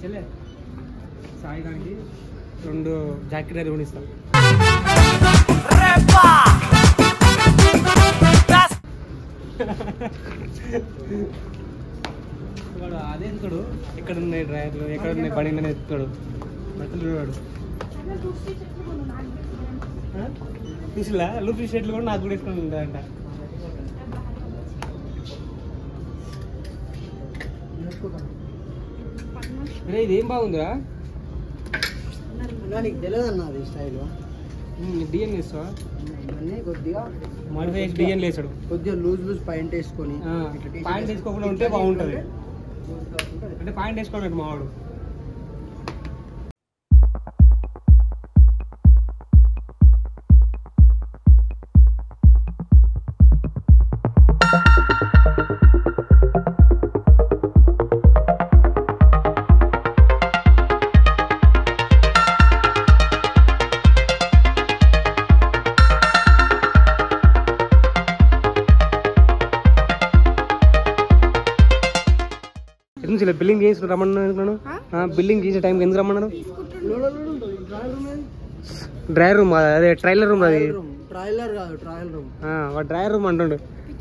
చెల్లె సాయి గారికి రెండు జాకెట్ అది కొనిస్తాం వాడు అదే ఎత్తుతాడు ఎక్కడ ఉన్నాయి డ్రైవర్లు ఎక్కడ ఉన్నాయి బండి మీద ఎత్తుతాడు బట్టలు చూడాడు చూసిలా లూపీ షర్ట్లు కూడా నాకు కూడా వేసుకొని ఉందంట రే ఇదేం బాగుందిరా నీకు తెలియదు అన్న అది స్టైల్ డిఎన్ వేస్తావా అన్నీ కొద్దిగా మాడిఫై చేసి డిఎన్ వేసాడు కొద్దిగా లూజ్ లూజ్ పాయింట్ వేసుకొని పాయింట్ వేసుకోకుండా ఉంటే బాగుంటుంది అంటే పాయింట్ వేసుకోవడం మావాడు ఎందుకు బిల్లింగ్ చేసి రమ్మన్నాను అనుకున్నాను బిల్లింగ్ చేసే టైంకి ఎందుకు రమ్మన్నాను డ్రైవర్ రూమ్ అదే ట్రైలర్ రూమ్ అది ట్రైలర్ కాదు ట్రయల్ రూమ్ ఆ, వాడు డ్రైవర్ రూమ్ అంటుండు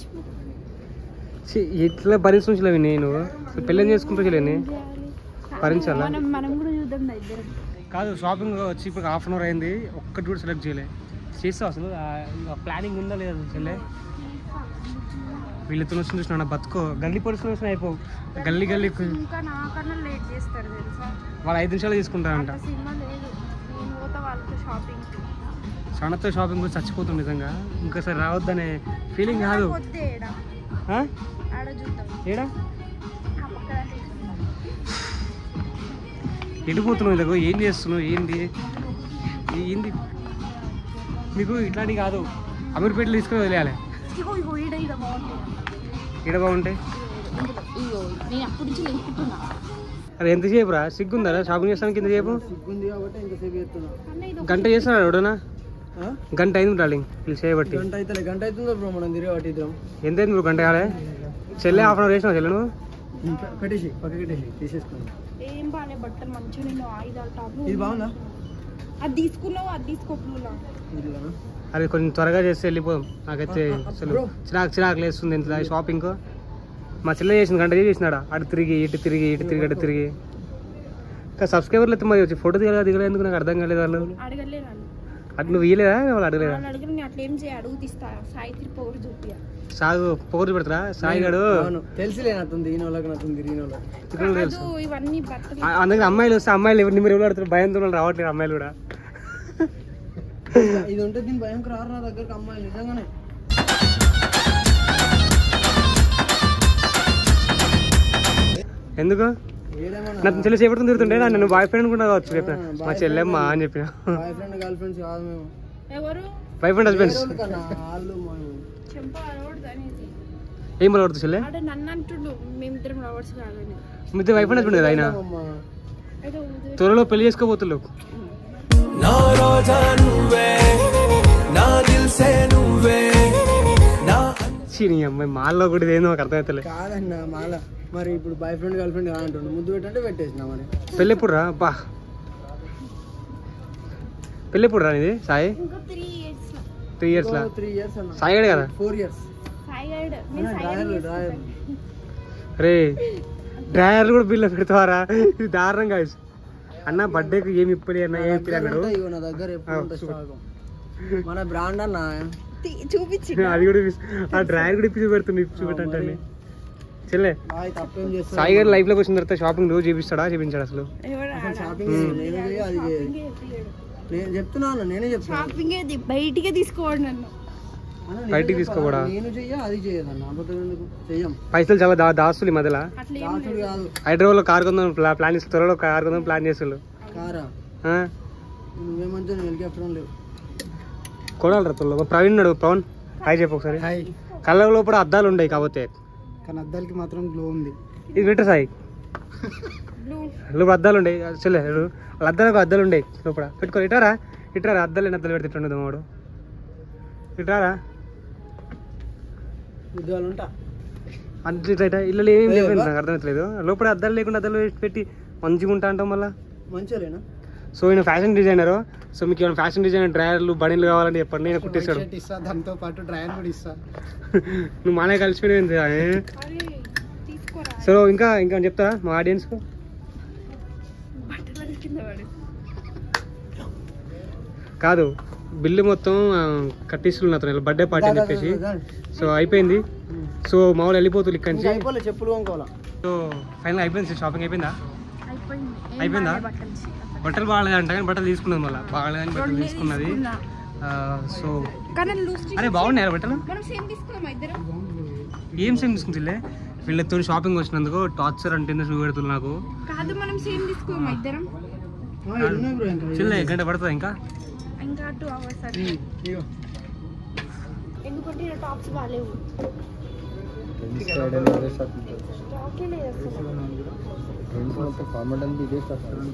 ఛీ, ఇట్లా భరించలేవి నేను అసలు పెళ్ళి చేసుకుంటూ చేయలేని భరించాలా మనం మనం కూడా చూద్దాం నా ఇద్దరం కాదు షాపింగ్ వచ్చి ఇప్పుడు హాఫ్ అన్ అవర్ అయింది ఒక్కటి కూడా సెలెక్ట్ చేయలే చేస్తావు అసలు ప్లానింగ్ ఉందా లేదా అసలు చెల్లె వీళ్ళతో వచ్చి చూసిన బతుకో గల్లీ పోలీసులు వచ్చిన అయిపో గల్లీ గల్లీ ఇంకా నాకన్నా లేట్ చేస్తారు తెలుసా వాళ్ళు ఐదు నిమిషాలు తీసుకుంటారంట అంత సినిమా లేదు నేను పోతా వాళ్ళతో షాపింగ్ సనతో షాపింగ్ కూడా చచ్చిపోతుంది నిజంగా ఇంకోసారి రావద్దనే ఫీలింగ్ కాదు వద్దే ఏడ ఆ? ఆడ చూద్దాం ఏడా ఆ పక్కన ఎడిపోతున్నావు ఇలాగో ఏం చేస్తున్నావు ఏంది ఈ- ఏంది మీకు ఇట్లాంటివి కాదు అమీర్పేటలో తీసుకుని వదిలేయాలి ఇగో ఇగో ఈడ ఈడ బాగుంటుంది ఈడ బాగుంటాయి ఇందులో ఇగో నేను అప్పటి నుంచి లెంకుతున్నా అది ఎంతసేపు రా సిగ్గుందా షాపింగ్ చేస్తానికి ఇంతసేపు సిగ్గుంది కాబట్టి ఇంతసేపు చేస్తున్నా అన్న ఇది గంట చేస్తున్నాడు ఎవడనా ఆ? గంట అయింది డార్లింగ్ వీళ్ళు చేయబట్టి గంట అయితే గంట అవుతుందో బ్రో మనం తిరిగి వాటి ఇద్దరం ఎంత అయింది నువ్వు గంట కాలే చెల్లె హాఫ్ అన్ అవర్ వేసినావు చెల్లె నువ్వు పె- పెట్టేసి పక్క పెట్టేసి తీసేసుకున్నాం ఏం బాగాలే బట్టలు మంచిగా నేను ఆయుధాలు టాప్ ఇది బాగుందా అది తీసుకున్నావు అది తీసుకోకుండా ఇదిగానా అది కొంచెం త్వరగా చేస్తే వెళ్ళిపోదాం నాకైతే అసలు Bro. చిరాకు చిరాకు లేస్తుంది ఇంత షాపింగ్ మా చెల్లె చేసింది గంట చేసినాడా అటు తిరిగి ఇటు తిరిగి ఇటు తిరిగి అటు తిరిగి ఇంకా సబ్స్క్రైబర్లు అయితే మరి వచ్చి ఫోటో దిగలేదు దిగలేదు ఎందుకు నాకు అర్థం కాలేదు వాళ్ళు అడగలే నన్ను అది నువ్వు ఇయ్యలేదా వాళ్ళు అడగలేదా వాళ్ళు అడిగిన నేను అట్లా ఏం చేయ అడుగు తీస్తా సాయి తిరిగి పొగరు చూపియా సాగు పొగరు పెడతారా సాయి గడు అవును తెలిసిలే నాతుంది ఈయన వాళ్ళకి నాతుంది ఈయన వాళ్ళకి చిక్కుడు తెలుసు కాదు ఇవన్నీ బట్టలు ఆ- అందుకని అమ్మాయిలు వస్తే అమ్మాయిలు ఎవరు మీరు ఎవరు ఆడుతారు భయంతో వాళ్ళు రావట్లేదు అమ్మాయిలు కూడా ఇది ఉంటే దీని భయంకర రారు నా దగ్గరకు అమ్మాయి నిజంగానే ఎందుకు ఏదేమన్నా నాకు చెల్లి చేపట్టుకుని తిరుగుతుంటే నన్ను బాయ్ ఫ్రెండ్ కూడా కావచ్చు చెప్పిన మా చెల్లెమ్మ అని చెప్పిన బాయ్ ఫ్రెండ్ గర్ల్ ఫ్రెండ్స్ కాదు మేము ఎవరు వైఫ్ అండ్ హస్బెండ్స్ వేరే వాళ్ళు కన్నా వాళ్ళు మేము చెంప అలవాడు అనేది ఏం పడవద్దు చెల్లె అంటే నన్ను అంటుండు మేమిద్దరం లవర్స్ కాదని మీ వైఫ్ అండ్ హస్బెండ్ కదా ఆయన అమ్మా. అయితే వదిలేయ్. త్వరలో పెళ్లి చేసుకోబోతున్నారు నా రోజా నువ్వే నా దిల్సే నువ్వే నా చీ, నీ అమ్మాయి మాల్లో కూడా ఇదేందో నాకు అర్థమవుతలే కాదన్న మాల మరి ఇప్పుడు బాయ్ ఫ్రెండ్ గర్ల్ ఫ్రెండ్ కాదంటుండు ముద్దు పెట్టంటే పెట్టేసిన మరి పెళ్ళి ఎప్పుడు రా బా పెళ్ళి ఎప్పుడు రా ఇది సాయి ఇంకా త్రీ ఇయర్స్ త్రీ ఇయర్స్ లా త్రీ ఇయర్స్ అన్న సాయి గడే కదా ఫోర్ ఇయర్స్ సైడ్ నేను డ్రాయర్లు డ్రాయర్ రే డ్రైవర్లు కూడా బిల్లు పెడతావారా ఇది దారుణం కాదు అన్న బర్త్డేకి ఏమి ఇప్పలే అన్న ఏమి ఇప్పలే అన్నాడు ఇగో నా దగ్గర ఎప్పుడు ఆ, ఉంటుంది సూపర్. స్టాక్ మన బ్రాండ్ అన్న చూపించి అది కూడా ఇప్పి- ఆ డ్రైవర్ కూడా ఇప్పి పెడుతుంది ఇప్పి చూపెట్టంటే చెల్లె బాయ్ తప్పేం చేస్తా సాయి గారు లైఫ్ లోకి వచ్చిన తర్వాత షాపింగ్ రోజు చేపిస్తాడా చేపించాడు అసలు ఎవరు అసలు షాపింగ్ నేను చేయ అది చేయ నేను చెప్తున్నాను నేనే చెప్తున్నా షాపింగ్ ఏది బయటికే తీసుకోవాలి నన్ను అన్న, నేనే బయటికి చెప్పాలా? తీసుకోకూడదా? నేను చెయ్య అది చేయదన్న అబద్ధం ఎందుకు చెయ్యం పైసలు చాలా దా దాస్తులు ఈ మధ్యలో అట్లా ఏం దాసుడు లేదు కాదు హైదరాబాద్ లో కార్ కొందాం ప్లా- ప్లాన్ చేసి త్వరలో కార్ కొందాం ప్లాన్ చేస్తారు కారా నువ్వేమంటే హెలికాప్టర్ లేవు కొనాలి త్వరలో ప్రవీణ్ ఉన్నాడు పవన్ హాయ్ చెప్పు ఒకసారి హాయ్ కళ్ళ లోపల అద్దాలు ఉన్నాయి కాకపోతే కానీ అద్దాలకి మాత్రం గ్లో ఉంది ఇది పెట్టు సాయి బ్లూ లోపల అద్దాలు ఉండే చెల్లె చూడు వాళ్ళ అద్దాలకు అద్దాలు ఉండే లోపల పెట్టుకో ఇటారా ఇటారా అద్దాలు లేని అద్దాలు పెడితే ఇట్లా వాడు ఇటారా ఉద్యోగాలు ఉంటా అంత ఇట్లా ఇట్లా ఇల్లు ఏం లేదు నాకు అర్థమవుతలేదు లోపల అద్దాలు లేకుండా అద్దాలు వేసి పెట్టి మంచిగా ఉంటా అంటావు మళ్ళీ మంచిగా సో ఈయన ఫ్యాషన్ డిజైనర్ సో మీకు ఏమైనా ఫ్యాషన్ డిజైనర్ డ్రైవర్లు బనీలు కావాలంటే చెప్పండి నేను కుట్టేస్తాడు ఇస్తా దాంతో పాటు డ్రైవర్ కూడా ఇస్తా నువ్వు మానే కలిసిపోయింది అరే తీసుకోరా సో ఇంకా ఇంకా చెప్తా మా ఆడియన్స్కు బట్టలు కింద పడు కాదు బిల్లు మొత్తం ఆ, కట్టిస్తున్నారు అతను బర్త్డే పార్టీ అని చెప్పేసి సో అయిపోయింది సో మామూలు వెళ్ళిపోతుంది ఇక్కడి ఇంకా నుంచి అయిపోలే చెప్పులు కొనుక్కోవాలా సో ఫైనల్ అయిపోయింది షాపింగ్ అయిపోయిందా అయిపోయింది ఏం అయిపోయిందా? బాగాలే బట్టలు చీ. బట్టలు బాగాలేదు అంట కానీ బట్టలు తీసుకున్నది మళ్ళీ బాగాలేదని బట్టలు రెండే తీసుకున్నది తీసుకున్నా. ఆ, సో కానీ లూజ్ అరే బాగున్నాయి బట్టలు మనం సేమ్ తీసుకున్నాం ఇద్దరం ఏం సేమ్ తీసుకుంటే వీళ్ళతో షాపింగ్ వచ్చినందుకు టార్చర్ అంటే షూ పెడుతుంది నాకు కాదు మనం సేమ్ తీసుకున్నాం ఇద్దరం చిల్ల గంట పడుతుంది ఇంకా ఇంకా టూ అవర్స్ అది ఎందుకంటే ఈ టాప్స్ బాగాలేవు స్టాకే లేదు అసలు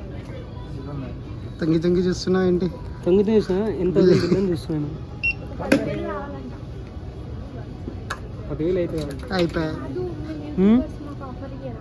తంగి తంగి చూస్తున్నావు ఏంటి తొంగి చూసిన ఎంత చూస్తున్నాను పదివేలు కావాలంట పదివేలు అవుతుంది అయిపోయా కాదు హ్మ్? మాకు ఆఫర్ ఇయ్యరా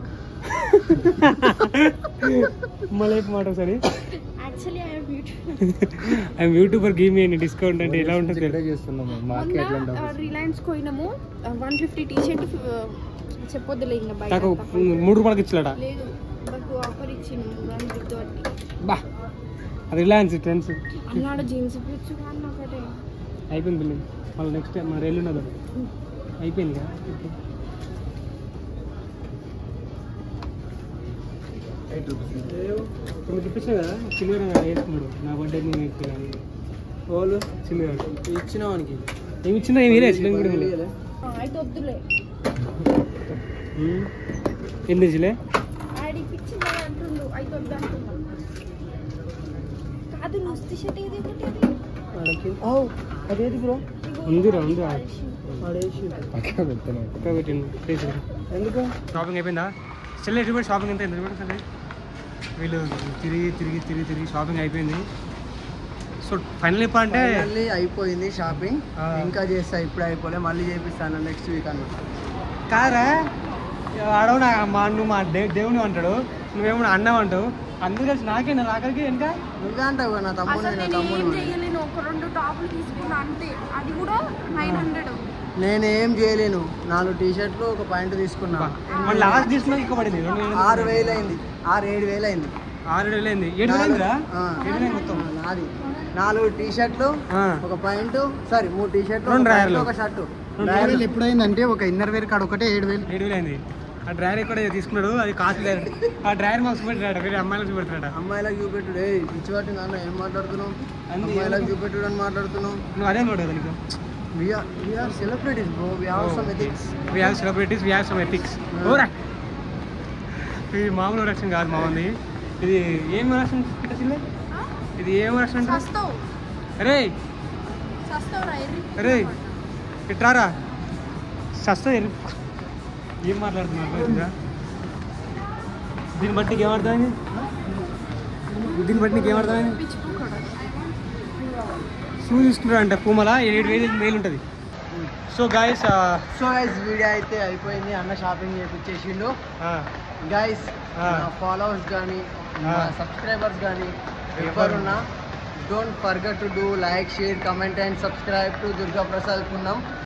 మళ్ళీ మాట సరే actually I'm beauty I'm YouTuber game చేయండి డిస్కౌంట్ అంటే ఎలా ఉంటుంది మొన్న రిలయన్స్ పోయినాము వన్ ఫిఫ్టీ టీ షర్ట్ చెప్పొద్దులే ఇంకా బయట నాకు తక్కువ. మూడు రూపాయలకి ఇచ్చలేట లేదు మాకు ఆఫర్ ఇచ్చిండు వన్ ఫిఫ్టీ వాటికి బా రిలయన్స్ ట్రెండ్స్ అన్నాడు జీన్స్ పిచ్చు కానీ ఒకటే అయిపోయింది బిల్లు మళ్ళీ నెక్స్ట్ టైం మరి ఎల్లుండదు అయిపోయింది కదా ఇప్పుడు చూపించాను కదా చిన్నగా వేసుకున్నాడు నా బర్త్డే నేను వేసుకున్నాను వాళ్ళు చిన్నగా ఇచ్చిన వానికి ఏమి ఇచ్చిందో ఏమి వేయలేదు చిన్న కూడా ఇవ్వలేదు. అయితే వద్దులే ఉమ్. ఎన్ని తెచ్చిలే ఆడికి ఇచ్చింది అంటుండు అయితే వద్దు అంటున్నాం కాదు లూజ్ టీ షర్ట్ ఏది ఒకటి అది అదేది బ్రో ఉందిరా ఉందిరా పడేసి పక్క పెట్టిండు ప్లేస్ ఎందుకు షాపింగ్ అయిపోయిందా చెల్లె ఎటువంటి షాపింగ్ ఎంత ఎంత సరే వీళ్ళు తిరిగి తిరిగి తిరిగి తిరిగి షాపింగ్ అయిపోయింది సో ఫైనల్ చెప్పాలంటే మళ్ళీ అయిపోయింది షాపింగ్ ఆ. ఇంకా చేస్తా ఇప్పుడు అయిపోలే మళ్ళీ చేపిస్తాను నెక్స్ట్ వీక్ అన్న కారా ఆడవు నా మా నువ్వు మా దే దేవుని అంటాడు నువ్వేమో అన్నం అంటావు అందరు కలిసి నాకేనా నాకరికి వెనక నువ్వే అంటావు కదా, నా తమ్ముడు అసలు నా నేను తమ్ముడు ఏం చేయలేను ఒక రెండు టాప్లు తీసుకున్నా అంతే అది కూడా నైన్ హండ్రెడ్ నేనేం చేయలేను నాలుగు టీ షర్ట్లు ఒక పాయింట్ తీసుకున్నా మన లాస్ట్ తీసుకున్నా ఇంకో పడింది రెండు వేలు ఆరు వేలు అయింది ఆరు ఏడు వేలు అయింది ఆరు వేలు అయింది ఏడు వేలు అయిందిరా ఆ. ఏడు వేలు మొత్తం నాది నాలుగు టీ షర్ట్లు ఆ. ఒక పాయింట్ సారీ మూడు టీ షర్ట్లు రెండు ఒక ప్యాంటు, డ్రాయర్లు. ఒక షర్టు రెండు డ్రాయర్లు ఎప్పుడైందంటే ఒక ఇన్నర్ వేర్ కాడ ఒకటే ఏడు వేలు ఏడు వేలు అయింది ఆ డ్రైవర్ కూడా తీసుకున్నాడు అది కాస్ట్లీ ఆ డ్రైవర్ మాకు చూపెట్టాడు వేరే అమ్మాయిలకు చూపెట్టాడు అమ్మాయిలకు చూపెట్టుడు ఏ పిచ్చివాటి నాన్న ఏం మాట్లాడుతున్నావు అంది అమ్మాయిలకు చూపెట్టుడు అని మాట్లాడుతున్నావు నువ్వు అదే నోడు కదా నీకు we are we are celebrities bro we have some ethics we have celebrities we have some ethics ఓరా ఇది మామూలు రక్షణ కాదు మామంది ఇది ఏం రక్షణ చిల్ల ఇది ఏం రక్షణ సస్తావు అరే సస్తావు రా ఎర్రి. అరే ఇట్రారా సస్తా ఏం మాట్లాడుతున్నారు బయటగా? దీన్ని బట్టి నీకు ఏమర్థమైంది దీన్ని బట్టి నీకు ఏమర్థమైంది పిచ్చిపోకూడదు షూ తీసుకున్నాడు అంటే పూమల ఏడు వేలు వేలు ఉంటుంది so guys so guys video అయితే అయిపోయింది అన్న షాపింగ్ చేపించేసిండు గైస్ ఆ. నా ఫాలోవర్స్ కానీ నా ఆ. సబ్స్క్రైబర్స్ కానీ ఎవరున్నా don't forget to do like share comment and subscribe to Durga Prasad Punnam